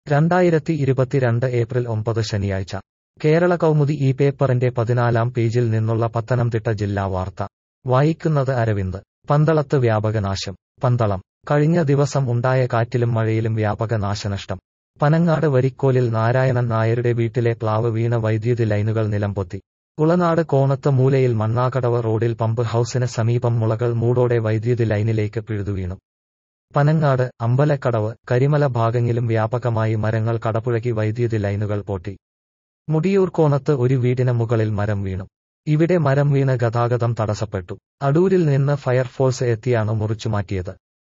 രണ്ടായിരത്തി ഇരുപത്തിരണ്ട് ഏപ്രിൽ ഒമ്പത് ശനിയാഴ്ച കേരള കൗമുദി ഈ പേപ്പറിന്റെ പതിനാലാം പേജിൽ നിന്നുള്ള പത്തനംതിട്ട ജില്ലാ വാർത്ത വായിക്കുന്നത് അരവിന്ദ് പന്തളത്ത് വ്യാപക നാശം പന്തളം കഴിഞ്ഞ ദിവസം ഉണ്ടായ കാറ്റിലും മഴയിലും വ്യാപക നാശനഷ്ടം പനങ്ങാട് വരിക്കോലിൽ നാരായണൻ നായരുടെ വീട്ടിലെ പ്ലാവ് വീണ വൈദ്യുതി ലൈനുകൾ നിലംപൊത്തി ഉളനാട് കോണത്ത് മൂലയിൽ മണ്ണാകടവ് റോഡിൽ പമ്പ് ഹൌസിന് സമീപം മുളകൾ മൂടോടെ വൈദ്യുതി ലൈനിലേക്ക് പിഴുതുവീണു പനങ്ങാട് അമ്പലക്കടവ് കരിമല ഭാഗങ്ങളിലും വ്യാപകമായി മരങ്ങൾ കടപുഴകി വൈദ്യുതി ലൈനുകൾ പൊട്ടി മുടിയൂർ കോണത്ത് ഒരു വീടിന് മുകളിൽ മരം വീണു ഇവിടെ മരം വീണ് ഗതാഗതം തടസ്സപ്പെട്ടു അടൂരിൽ നിന്ന് ഫയർഫോഴ്സ് എത്തിയാണ് മുറിച്ചുമാറ്റിയത്